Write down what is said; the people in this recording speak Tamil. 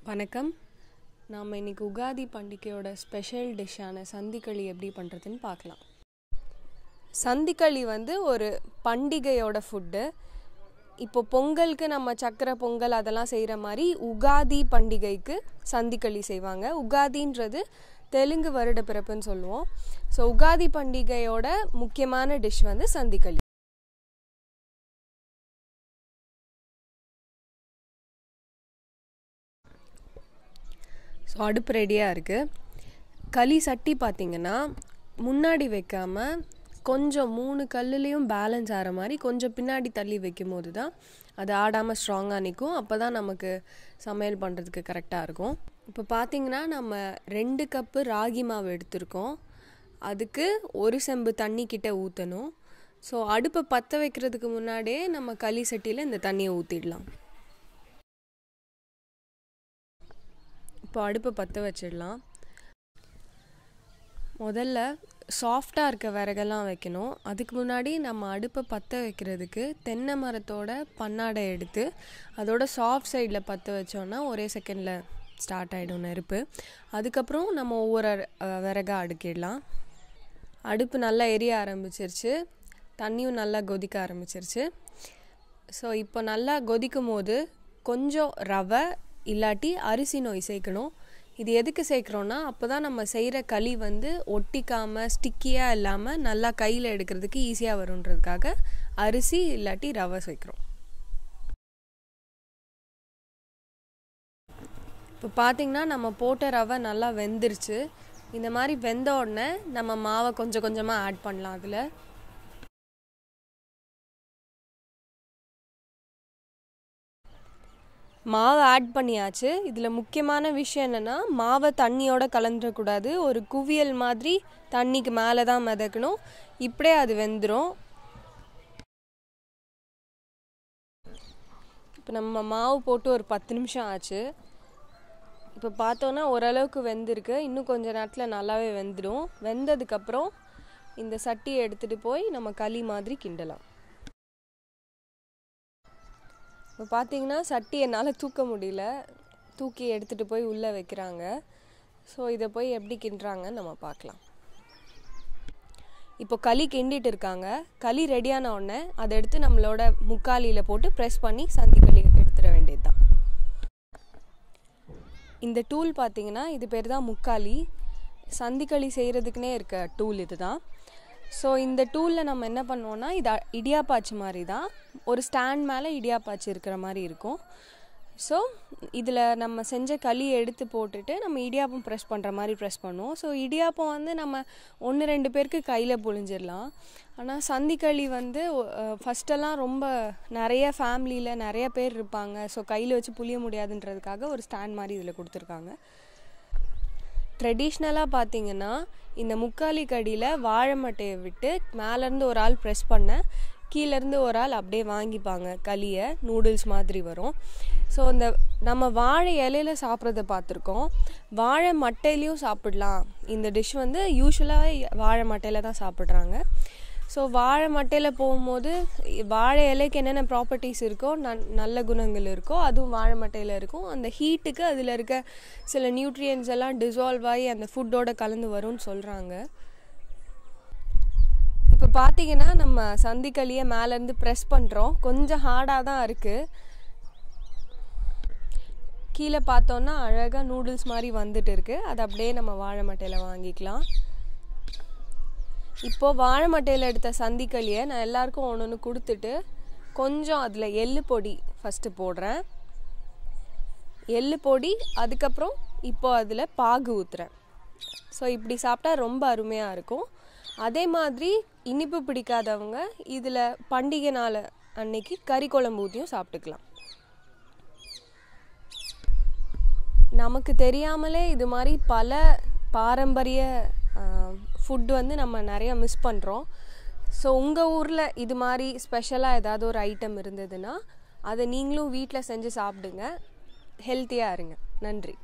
வணக்கம் நாம் இன்னைக்கு உகாதி பண்டிகையோட ஸ்பெஷல் டிஷ்ஷான சந்திக்களி எப்படி பண்ணுறதுன்னு பார்க்கலாம் சந்திக்களி வந்து ஒரு பண்டிகையோட ஃபுட்டு இப்போ பொங்கலுக்கு நம்ம சக்கரை பொங்கல் அதெல்லாம் செய்கிற மாதிரி உகாதி பண்டிகைக்கு சந்திக்களி செய்வாங்க உகாதின்றது தெலுங்கு வருட பிறப்புன்னு சொல்லுவோம் ஸோ உகாதி பண்டிகையோட முக்கியமான டிஷ் வந்து சந்திக்களி ஸோ அடுப்பு ரெடியாக இருக்குது களி சட்டி பார்த்திங்கன்னா முன்னாடி வைக்காமல் கொஞ்சம் மூணு கல்லுலேயும் பேலன்ஸ் ஆகிற மாதிரி கொஞ்சம் பின்னாடி தள்ளி வைக்கும் போது தான் அது ஆடாமல் ஸ்ட்ராங்காக நிற்கும் அப்போ தான் நமக்கு சமையல் பண்ணுறதுக்கு கரெக்டாக இருக்கும் இப்போ பார்த்திங்கன்னா நம்ம ரெண்டு கப்பு ராகி மாவு எடுத்திருக்கோம் அதுக்கு ஒரு செம்பு தண்ணி கிட்ட ஊற்றணும் ஸோ அடுப்பை பற்ற வைக்கிறதுக்கு முன்னாடியே நம்ம களி சட்டியில் இந்த தண்ணியை ஊற்றிடலாம் இப்போ அடுப்பை பற்ற வச்சிடலாம் முதல்ல சாஃப்டாக இருக்க விறகெல்லாம் வைக்கணும் அதுக்கு முன்னாடி நம்ம அடுப்பை பற்ற வைக்கிறதுக்கு தென்னை மரத்தோட பன்னாடை எடுத்து அதோட சாஃப்ட் சைடில் பற்ற வச்சோன்னா ஒரே செகண்டில் ஸ்டார்ட் ஆகிடும் நெருப்பு அதுக்கப்புறம் நம்ம ஒவ்வொரு விறகாக அடுக்கிடலாம் அடுப்பு நல்லா எரிய ஆரம்பிச்சிருச்சு தண்ணியும் நல்லா கொதிக்க ஆரம்பிச்சிருச்சு ஸோ இப்போ நல்லா கொதிக்கும் போது கொஞ்சம் ரவை இல்லாட்டி அரிசி நோய் சேர்க்கணும் இது எதுக்கு சேர்க்குறோன்னா அப்போ தான் நம்ம செய்கிற களி வந்து ஒட்டிக்காமல் ஸ்டிக்கியாக இல்லாமல் நல்லா கையில் எடுக்கிறதுக்கு ஈஸியாக வருன்றதுக்காக அரிசி இல்லாட்டி ரவை சேர்க்குறோம் இப்போ பார்த்திங்கன்னா நம்ம போட்ட ரவை நல்லா வெந்துருச்சு இந்த மாதிரி வெந்த உடனே நம்ம மாவை கொஞ்சம் கொஞ்சமாக ஆட் பண்ணலாம் அதில் மாவை ஆட் பண்ணியாச்சு இதில் முக்கியமான விஷயம் என்னென்னா மாவை தண்ணியோட கலந்துடக்கூடாது ஒரு குவியல் மாதிரி தண்ணிக்கு மேலே தான் மிதக்கணும் இப்படியே அது வெந்துடும் இப்போ நம்ம மாவு போட்டு ஒரு பத்து நிமிஷம் ஆச்சு இப்போ பார்த்தோன்னா ஓரளவுக்கு வெந்திருக்கு இன்னும் கொஞ்சம் நேரத்தில் நல்லாவே வெந்துடும் வெந்ததுக்கப்புறம் இந்த சட்டியை எடுத்துகிட்டு போய் நம்ம களி மாதிரி கிண்டலாம் இப்போ பார்த்தீங்கன்னா சட்டி என்னால் தூக்க முடியல தூக்கி எடுத்துகிட்டு போய் உள்ளே வைக்கிறாங்க ஸோ இதை போய் எப்படி கிண்டுறாங்கன்னு நம்ம பார்க்கலாம் இப்போ களி கிண்டிட்டு இருக்காங்க களி ரெடியான உடனே அதை எடுத்து நம்மளோட முக்காலியில் போட்டு ப்ரெஸ் பண்ணி சந்தி களி எடுத்துட வேண்டியது தான் இந்த டூல் பார்த்தீங்கன்னா இது பேர் தான் முக்காலி சந்திக்களி செய்கிறதுக்குனே இருக்க டூல் இது தான் ஸோ இந்த டூலில் நம்ம என்ன பண்ணுவோன்னா இது இடியாப்பாச்சு மாதிரி தான் ஒரு ஸ்டாண்ட் மேலே இடியாப்பாச்சு இருக்கிற மாதிரி இருக்கும் ஸோ இதில் நம்ம செஞ்ச களி எடுத்து போட்டுட்டு நம்ம இடியாப்பம் ப்ரெஸ் பண்ணுற மாதிரி ப்ரெஸ் பண்ணுவோம் ஸோ இடியாப்பம் வந்து நம்ம ஒன்று ரெண்டு பேருக்கு கையில் புழிஞ்சிடலாம் ஆனால் சந்திக்களி வந்து ஃபஸ்ட்டெல்லாம் ரொம்ப நிறைய ஃபேமிலியில் நிறைய பேர் இருப்பாங்க ஸோ கையில் வச்சு புளிய முடியாதுன்றதுக்காக ஒரு ஸ்டாண்ட் மாதிரி இதில் கொடுத்துருக்காங்க ட்ரெடிஷ்னலாக பார்த்தீங்கன்னா இந்த முக்காலி கடியில் வாழை மட்டையை விட்டு மேலேருந்து ஒரு ஆள் ப்ரெஸ் பண்ண கீழேருந்து ஒரு ஆள் அப்படியே வாங்கிப்பாங்க களியை நூடுல்ஸ் மாதிரி வரும் ஸோ இந்த நம்ம வாழை இலையில சாப்பிட்றத பார்த்துருக்கோம் வாழை மட்டையிலையும் சாப்பிடலாம் இந்த டிஷ் வந்து யூஸ்வலாகவே வாழை மட்டையில் தான் சாப்பிட்றாங்க ஸோ வாழை மட்டையில் போகும்போது வாழை இலைக்கு என்னென்ன ப்ராப்பர்ட்டிஸ் இருக்கோ நன் நல்ல குணங்கள் இருக்கோ அதுவும் வாழை மட்டையில் இருக்கும் அந்த ஹீட்டுக்கு அதில் இருக்க சில நியூட்ரியன்ஸ் எல்லாம் டிசால்வ் ஆகி அந்த ஃபுட்டோட கலந்து வரும்னு சொல்கிறாங்க இப்போ பார்த்தீங்கன்னா நம்ம சந்திக்களியை மேலேருந்து ப்ரெஸ் பண்ணுறோம் கொஞ்சம் ஹார்டாக தான் இருக்குது கீழே பார்த்தோன்னா அழகாக நூடுல்ஸ் மாதிரி வந்துட்டு இருக்குது அது அப்படியே நம்ம வாழை மட்டையில் வாங்கிக்கலாம் இப்போது வாழை மட்டையில் எடுத்த சந்திக்களியை நான் எல்லாருக்கும் ஒன்று ஒன்று கொடுத்துட்டு கொஞ்சம் அதில் எள்ளு பொடி ஃபஸ்ட்டு போடுறேன் எள்ளு பொடி அதுக்கப்புறம் இப்போ அதில் பாகு ஊற்றுறேன் ஸோ இப்படி சாப்பிட்டா ரொம்ப அருமையாக இருக்கும் அதே மாதிரி இனிப்பு பிடிக்காதவங்க இதில் பண்டிகை நாள் அன்னைக்கு கறி குழம்பு ஊற்றியும் சாப்பிட்டுக்கலாம் நமக்கு தெரியாமலே இது மாதிரி பல பாரம்பரிய ஃபுட் வந்து நம்ம நிறைய மிஸ் பண்ணுறோம் ஸோ உங்கள் ஊரில் இது மாதிரி ஸ்பெஷலாக ஏதாவது ஒரு ஐட்டம் இருந்ததுன்னா அதை நீங்களும் வீட்டில் செஞ்சு சாப்பிடுங்க ஹெல்த்தியாக இருங்க நன்றி